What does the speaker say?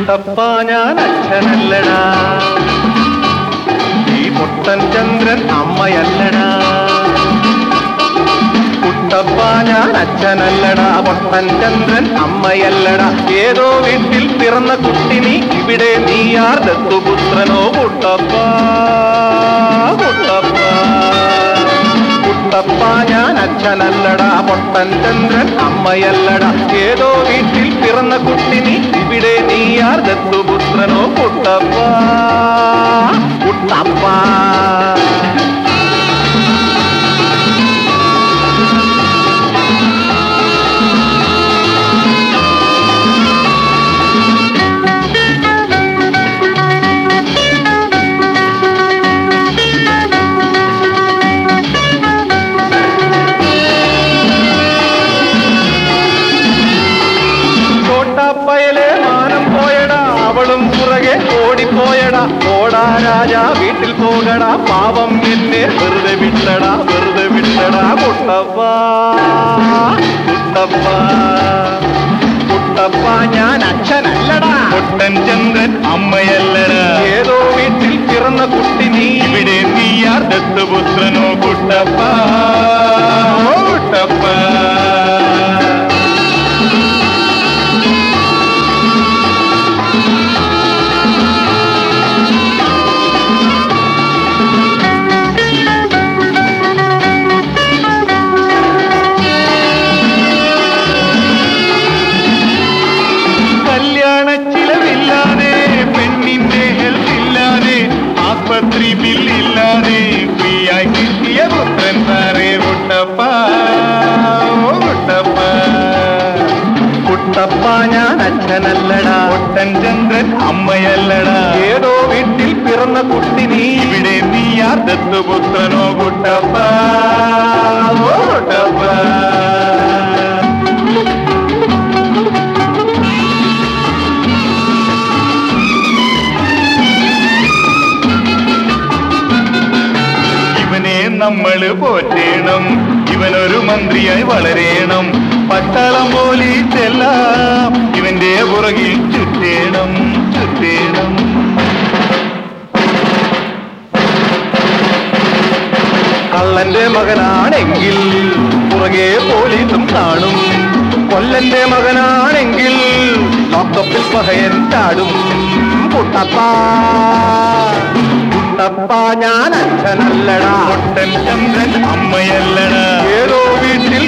കുട്ടപ്പ ഞാൻ അച്ഛനല്ലടാ ഈ പൊട്ടൻ ചന്ദ്രൻ അമ്മയല്ലടാ കുട്ടപ്പ ഞാൻ അച്ഛനല്ലടാ പൊട്ടൻ ചന്ദ്രൻ അമ്മയല്ലടാ ഏതോ വീട്ടിൽ പിറന്ന കുട്ടി നീ ഇവിടെ നീ ആർ ദത്തുപുത്രനോ കുട്ടപ്പ കുട്ടപ്പ കുട്ടപ്പ ഞാൻ അച്ഛനല്ലടാ പൊട്ടൻ ചന്ദ്രൻ അമ്മയല്ലടാ ഏതോ വീട്ടിൽ പിറന്ന കുട്ടി നീ ഇവിടെ നീ ആർ ദത്തുപുത്രനോ കുട്ടപ്പ കുട്ടപ്പ കോട്ടാപ്പയലെ മാനം പോയടാ അവളും പുറകെ ഓടിപ്പോയടാ ഓടാ രാജ വീട്ടിൽ പോകടാ പാവം എന്നെ വെറുതെ വിട്ടടാ വെറുതെ വിട്ടടാ കുട്ടപ്പ കുട്ടപ്പ കുട്ടപ്പ ഞാൻ അച്ഛനല്ലടാ പൊട്ടൻ ചന്ദ്രൻ അമ്മയല്ലടാ ഏതോ വീട്ടിൽ പിറന്ന കുട്ടി നീ ഇവിടെ നീയാർ ദത്തുപുത്രനോ കുട്ടപ്പ കുട്ടപ്പ കല്യാണ ചിലവില്ലാതെ പെണ്ണിന്റെ ഹെൽത്ത് ഇല്ലാതെ ആസ്പത്രി ബില്ലില്ലാതെ ഫ്രീ ആയി കിട്ടിയ പുത്രൻ സാറേ കുട്ടപ്പ ഓ കുട്ടപ്പ കുട്ടപ്പ ഞാൻ അച്ഛനല്ലടാ പൊട്ടൻ ചന്ദ്രൻ അമ്മയല്ലടാ ഏതോ വീട്ടിൽ പിറന്ന കുട്ടി നീ ഇവിടെ നീയാർ ദത്തുപുത്രനോ കുട്ടപ്പ ഓ കുട്ടപ്പ ഇവനെ നമ്മള് പോറ്റേണം ഇവനൊരു മന്ത്രിയായി വളരേണം പട്ടാളം പോലീസെല്ലാം ഇവന്റെ പുറകിൽ ചുറ്റേണം ചുറ്റേണം കള്ളന്റെ മകനാണെങ്കിൽ പുറകെ പോലീസും കാണും കൊല്ലന്റെ മകനാണെങ്കിൽ ലോക്കപ്പിൽ പഹയൻ ചാടും കുട്ടപ്പ കുട്ടപ്പ ഞാൻ അച്ഛനല്ലടാ പൊട്ടൻ ചന്ദ്രൻ അമ്മയല്ലടാ ഏതോ വീട്ടിൽ